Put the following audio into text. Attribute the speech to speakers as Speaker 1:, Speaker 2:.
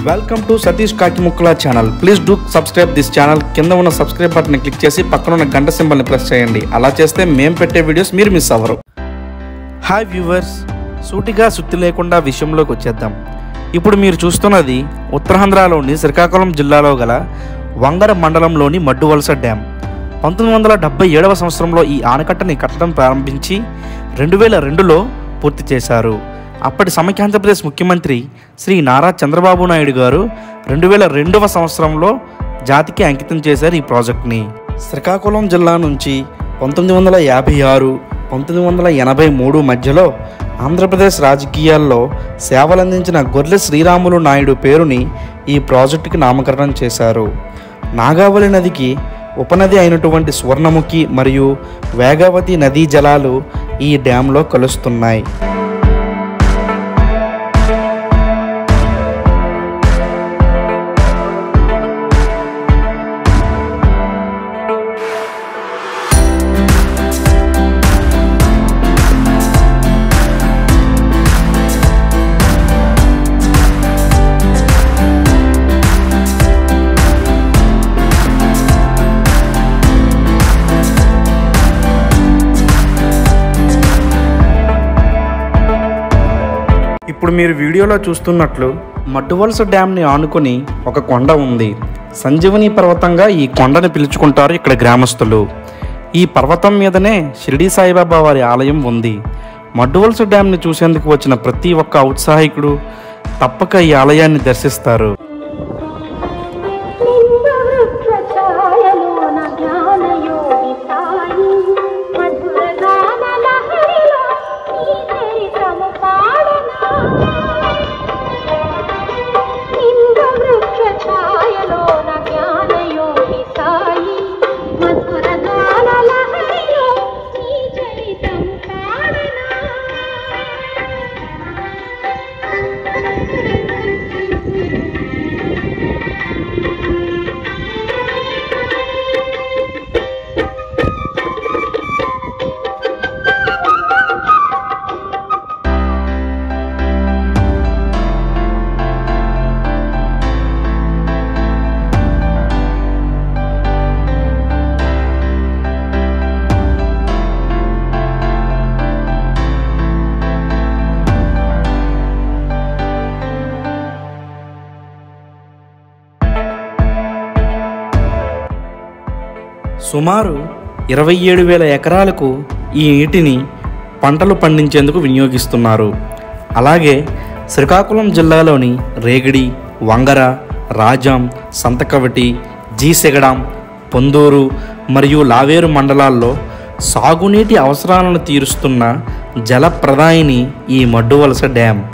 Speaker 1: welcome to Satish Kakimukkala channel please do subscribe this channel కింద ఉన్న subscribe button click చేసి పక్కన ఉన్న గంట సింబల్ని ప్రెస్ చేయండి అలా చేస్తే మేము పెట్టే వీడియోస్ మీరు మిస్ అవ్వరు హాయ్ వ్యూవర్స్ సూటిగా సుత్తి లేకుండా విషయంలోకి వచ్చేద్దాం ఇప్పుడు మీరు చూస్తున్నది ఉత్తరాంధ్రలోని శ్రీకాకుళం జిల్లాలో గల వంగర మండలంలోని మడ్డువలస డ్యామ్ పంతొమ్మిది వందల డెబ్బై ఏడవ సంవత్సరంలో ఈ ఆనకట్టని కట్టడం ప్రారంభించి రెండు వేల రెండులో పూర్తి చేశారు అప్పటి సమైక్యాంధ్రప్రదేశ్ ముఖ్యమంత్రి శ్రీ నారా చంద్రబాబు నాయుడు గారు రెండు వేల రెండవ సంవత్సరంలో జాతికి అంకితం చేశారు ఈ ప్రాజెక్ట్ని శ్రీకాకుళం జిల్లా నుంచి పంతొమ్మిది వందల యాభై ఆరు పంతొమ్మిది వందల ఎనభై మూడు మధ్యలో ఆంధ్రప్రదేశ్ రాజకీయాల్లో సేవలందించిన గొర్రె శ్రీరాములు నాయుడు పేరుని ఈ ప్రాజెక్టుకి నామకరణం చేశారు నాగావళి నదికి ఉపనది అయినటువంటి సువర్ణముఖి మరియు వేగావతి నదీ జలాలు ఈ డ్యాంలో కలుస్తున్నాయి ఇప్పుడు మీరు వీడియోలో చూస్తున్నట్లు మడ్డువలస డ్యామ్ని ఆనుకొని ఒక కొండ ఉంది సంజీవని పర్వతంగా ఈ కొండని పిలుచుకుంటారు ఇక్కడ గ్రామస్తులు ఈ పర్వతం మీదనే షిరిడి సాయిబాబా వారి ఆలయం ఉంది మడ్డువలస డ్యామ్ని చూసేందుకు వచ్చిన ప్రతి ఒక్క ఔత్సాహికుడు తప్పక ఈ ఆలయాన్ని దర్శిస్తారు
Speaker 2: లింగవృక్షఛాయలోన జ్ఞానయోగి సాయి మధుర గాన లహరిలో నీ చరితము పాడనా లింగవృక్షఛాయలోన జ్ఞానయోగి సాయి మధుర గాన లహరిలో నీ చరితము పాడనా
Speaker 1: సుమారు ఇరవై ఏడు వేల ఎకరాలకు ఈ నీటిని పంటలు పండించేందుకు వినియోగిస్తున్నారు అలాగే శ్రీకాకుళం జిల్లాలోని రేగిడి వంగర రాజాం సంతకవటి జీసెగడాం పొందూరు మరియు లావేరు మండలాల్లో సాగునీటి అవసరాలను తీరుస్తున్న జలప్రదాయిని ఈ మడ్డువలస డ్యామ్